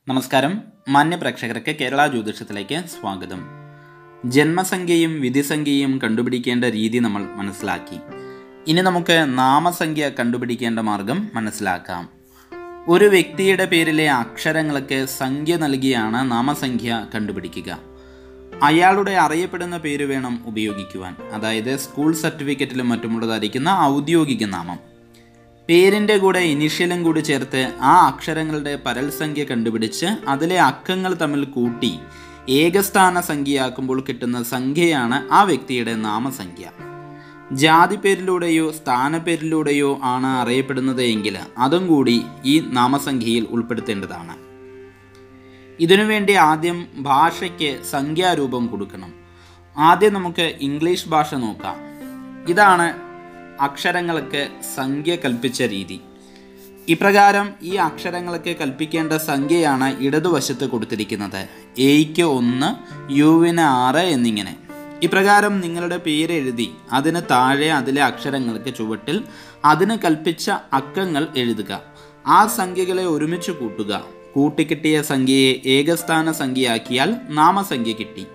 നമസ്കാരം മാന്യ പ്രേക്ഷകർക്ക് കേരള ജ്യോതിഷത്തിലേക്ക് സ്വാഗതം ജന്മസംഖ്യയും വിധിസംഖ്യയും കണ്ടുപിടിക്കേണ്ട രീതി നമ്മൾ മനസ്സിലാക്കി ഇനി നമുക്ക് നാമസംഖ്യ കണ്ടുപിടിക്കേണ്ട മാർഗം മനസ്സിലാക്കാം ഒരു വ്യക്തിയുടെ പേരിലെ അക്ഷരങ്ങൾക്ക് സംഖ്യ നൽകിയാണ് നാമസംഖ്യ കണ്ടുപിടിക്കുക അയാളുടെ അറിയപ്പെടുന്ന പേര് വേണം ഉപയോഗിക്കുവാൻ അതായത് സ്കൂൾ സർട്ടിഫിക്കറ്റിലും മറ്റുമുള്ളതായിരിക്കുന്ന ഔദ്യോഗിക നാമം പേരിൻ്റെ കൂടെ ഇനിഷ്യലും കൂടി ചേർത്ത് ആ അക്ഷരങ്ങളുടെ പരൽസംഖ്യ കണ്ടുപിടിച്ച് അതിലെ അക്കങ്ങൾ തമ്മിൽ കൂട്ടി ഏകസ്ഥാന സംഖ്യയാക്കുമ്പോൾ കിട്ടുന്ന സംഖ്യയാണ് ആ വ്യക്തിയുടെ നാമസംഖ്യ ജാതി പേരിലൂടെയോ സ്ഥാനപ്പേരിലൂടെയോ ആണ് അറിയപ്പെടുന്നത് എങ്കിൽ അതും കൂടി ഈ നാമസംഖ്യയിൽ ഉൾപ്പെടുത്തേണ്ടതാണ് ഇതിനുവേണ്ടി ആദ്യം ഭാഷയ്ക്ക് സംഖ്യാരൂപം കൊടുക്കണം ആദ്യം നമുക്ക് ഇംഗ്ലീഷ് ഭാഷ നോക്കാം ഇതാണ് അക്ഷരങ്ങൾക്ക് സംഖ്യ കൽപ്പിച്ച രീതി ഇപ്രകാരം ഈ അക്ഷരങ്ങൾക്ക് കൽപ്പിക്കേണ്ട സംഖ്യയാണ് ഇടതുവശത്ത് കൊടുത്തിരിക്കുന്നത് എയ്ക്ക് ഒന്ന് യുവിന് ആറ് എന്നിങ്ങനെ ഇപ്രകാരം നിങ്ങളുടെ പേര് എഴുതി അതിന് താഴെ അതിലെ അക്ഷരങ്ങൾക്ക് ചുവട്ടിൽ അതിന് കൽപ്പിച്ച അക്കങ്ങൾ എഴുതുക ആ സംഖ്യകളെ ഒരുമിച്ച് കൂട്ടുക കൂട്ടിക്കിട്ടിയ സംഖ്യയെ ഏകസ്ഥാന സംഖ്യയാക്കിയാൽ നാമസംഖ്യ കിട്ടി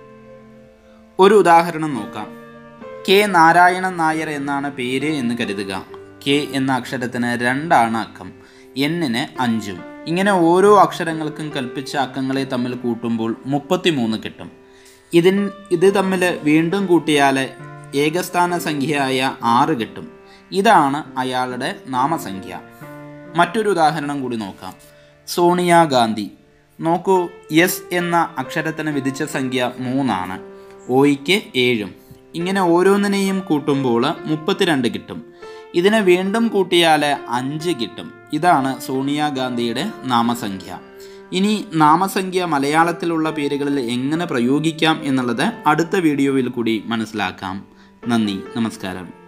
ഒരു ഉദാഹരണം നോക്കാം കെ നാരായണൻ നായർ എന്നാണ് പേര് എന്ന് കരുതുക കെ എന്ന അക്ഷരത്തിന് രണ്ടാണ് അക്കം എന്നിന് അഞ്ചും ഇങ്ങനെ ഓരോ അക്ഷരങ്ങൾക്കും കൽപ്പിച്ച അക്കങ്ങളെ തമ്മിൽ കൂട്ടുമ്പോൾ മുപ്പത്തിമൂന്ന് കിട്ടും ഇതിൻ ഇത് തമ്മിൽ വീണ്ടും കൂട്ടിയാൽ ഏകസ്ഥാന സംഖ്യയായ ആറ് കിട്ടും ഇതാണ് അയാളുടെ നാമസംഖ്യ മറ്റൊരു ഉദാഹരണം കൂടി നോക്കാം സോണിയാഗാന്ധി നോക്കൂ എസ് എന്ന അക്ഷരത്തിന് വിധിച്ച സംഖ്യ മൂന്നാണ് ഒയ്ക്ക് ഏഴും ഇങ്ങനെ ഓരോന്നിനെയും കൂട്ടുമ്പോൾ മുപ്പത്തിരണ്ട് കിട്ടും ഇതിനെ വീണ്ടും കൂട്ടിയാൽ അഞ്ച് കിട്ടും ഇതാണ് സോണിയാഗാന്ധിയുടെ നാമസംഖ്യ ഇനി നാമസംഖ്യ മലയാളത്തിലുള്ള പേരുകളിൽ എങ്ങനെ പ്രയോഗിക്കാം എന്നുള്ളത് അടുത്ത വീഡിയോയിൽ കൂടി മനസ്സിലാക്കാം നന്ദി നമസ്കാരം